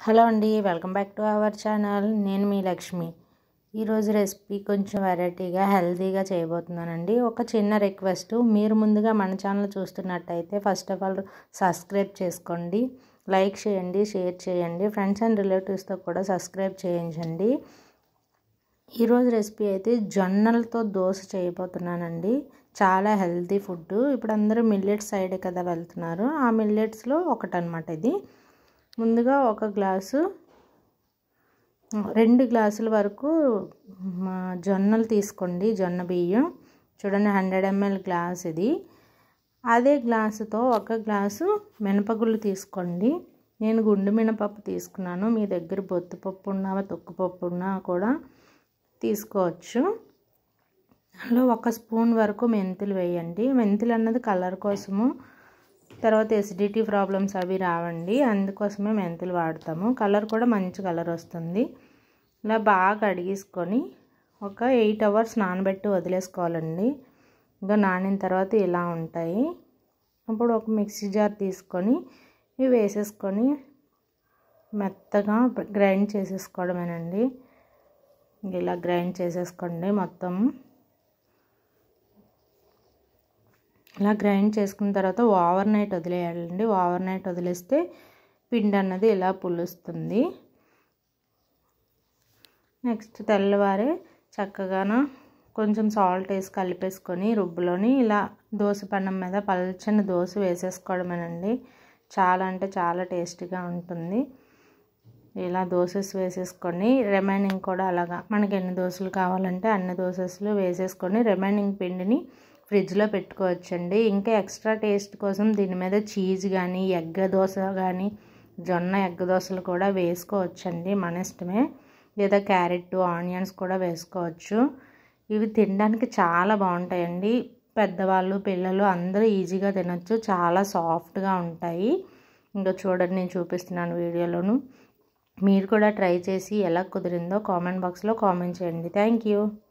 hello అండి welcome back to our channel నేను మీ లక్ష్మి ఈరోజు రెసిపీ కొంచెం వెరైటీగా హెల్తీగా చేయబోతున్నానండి ఒక చిన్న రిక్వెస్ట్ మీరు ముందుగా మన ఛానల్ చూస్తున్నట్టయితే ఫస్ట్ ఆఫ్ ఆల్ సబ్స్క్రైబ్ చేసుకోండి లైక్ చేయండి షేర్ చేయండి ఫ్రెండ్స్ అండ్ రిలేటివ్స్తో కూడా సబ్స్క్రైబ్ చేయించండి ఈరోజు రెసిపీ అయితే జొన్నలతో దోశ చేయబోతున్నానండి చాలా హెల్తీ ఫుడ్ ఇప్పుడు అందరూ మిల్లెట్స్ సైడే కదా వెళ్తున్నారు ఆ మిల్లెట్స్లో ఒకటనమాట ఇది ముందుగా ఒక గ్లాసు రెండు గ్లాసుల వరకు జొన్నలు తీసుకోండి జొన్న బియ్యం చూడండి హండ్రెడ్ ఎంఎల్ గ్లాస్ ఇది అదే గ్లాసుతో ఒక గ్లాసు మినపగుళ్ళు తీసుకోండి నేను గుండు మినపప్పు తీసుకున్నాను మీ దగ్గర బొత్తుపప్పు ఉన్నా తొక్కుపప్పు ఉన్నా కూడా తీసుకోవచ్చు అందులో ఒక స్పూన్ వరకు మెంతులు వేయండి మెంతులు అన్నది కలర్ కోసము తర్వాత ఎసిడిటీ ప్రాబ్లమ్స్ అవి రావండి అందుకోసమే మెంతులు వాడతాము కలర్ కూడా మంచి కలర్ వస్తుంది ఇలా బాగా అడిగేసుకొని ఒక ఎయిట్ అవర్స్ నానబెట్టి వదిలేసుకోవాలండి ఇంకా నానిన తర్వాత ఇలా ఉంటాయి అప్పుడు ఒక మిక్సీ జార్ తీసుకొని ఇవి వేసేసుకొని మెత్తగా గ్రైండ్ చేసేసుకోవడమేనండి ఇలా గ్రైండ్ చేసేసుకోండి మొత్తం ఇలా గ్రైండ్ చేసుకున్న తర్వాత ఓవర్ నైట్ వదిలేయాలండి ఓవర్ నైట్ వదిలేస్తే పిండి అన్నది ఇలా పులుస్తుంది నెక్స్ట్ తెల్లవారే చక్కగాన కొంచెం సాల్ట్ వేసి కలిపేసుకొని రుబ్బులోని ఇలా దోశ పన్నం మీద పల్చని దోశ వేసేసుకోవడమేనండి చాలా అంటే చాలా టేస్టీగా ఉంటుంది ఇలా దోసెస్ వేసేసుకొని రిమైనింగ్ కూడా అలాగా మనకి ఎన్ని దోశలు కావాలంటే అన్ని దోసెస్లు వేసేసుకొని రిమైనింగ్ పిండిని ఫ్రిడ్జ్లో పెట్టుకోవచ్చండి ఇంకా ఎక్స్ట్రా టేస్ట్ కోసం దీని మీద చీజ్ కానీ ఎగ్గ దోశ కానీ జొన్న ఎగ్గ దోశలు కూడా వేసుకోవచ్చండి మన ఇష్టమే లేదా క్యారెట్ ఆనియన్స్ కూడా వేసుకోవచ్చు ఇవి తినడానికి చాలా బాగుంటాయండి పెద్దవాళ్ళు పిల్లలు అందరూ ఈజీగా తినచ్చు చాలా సాఫ్ట్గా ఉంటాయి ఇంకా చూడండి నేను చూపిస్తున్నాను వీడియోలోను మీరు కూడా ట్రై చేసి ఎలా కుదిరిందో కామెంట్ బాక్స్లో కామెంట్ చేయండి థ్యాంక్ యూ